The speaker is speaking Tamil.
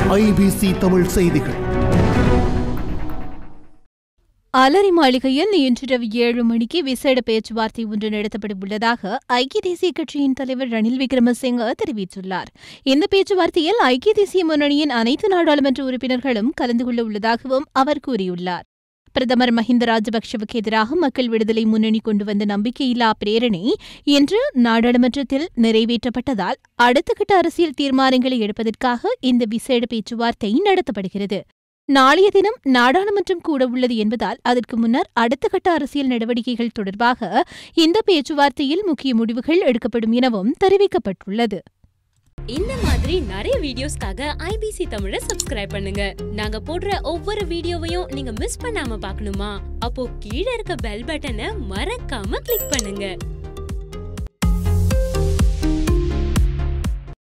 ஐபிசி தமிழ் செய்திகள் அலரி மாளிகையில் இன்றிரவு ஏழு மணிக்கு விசேட பேச்சுவார்த்தை ஒன்று நடத்தப்பட உள்ளதாக ஐக்கிய தேசிய கட்சியின் தலைவர் ரணில் விக்ரமசிங்க தெரிவித்துள்ளார் இந்த பேச்சுவார்த்தையில் ஐக்கிய தேசிய முன்னணியின் அனைத்து நாடாளுமன்ற உறுப்பினர்களும் கலந்து கொள்ள உள்ளதாகவும் அவர் கூறியுள்ளார் பிரதமர் மஹிந்த ராஜபக்ஷவுக்கு எதிராக மக்கள் விடுதலை முன்னணி கொண்டு வந்த நம்பிக்கையில்லா பிரேரணை இன்று நாடாளுமன்றத்தில் நிறைவேற்றப்பட்டதால் அடுத்த கட்ட அரசியல் தீர்மானங்களை எடுப்பதற்காக இந்த விசேட பேச்சுவார்த்தை நடத்தப்படுகிறது நாளைய தினம் நாடாளுமன்றம் கூட உள்ளது என்பதால் அதற்கு முன்னர் அடுத்த கட்ட அரசியல் நடவடிக்கைகள் தொடர்பாக இந்த பேச்சுவார்த்தையில் முக்கிய முடிவுகள் எடுக்கப்படும் எனவும் தெரிவிக்கப்பட்டுள்ளது இந்த மாதிரி நிறைய வீடியோஸ்க்காக ஐபிசி தமிழை சப்ஸ்கிரைப் பண்ணுங்க நாங்க போடுற ஒவ்வொரு வீடியோவையும் நீங்க மிஸ் பண்ணாம பார்க்கணுமா அப்போ கீழே இருக்க பெல் பட்டனை மறக்காம கிளிக் பண்ணுங்க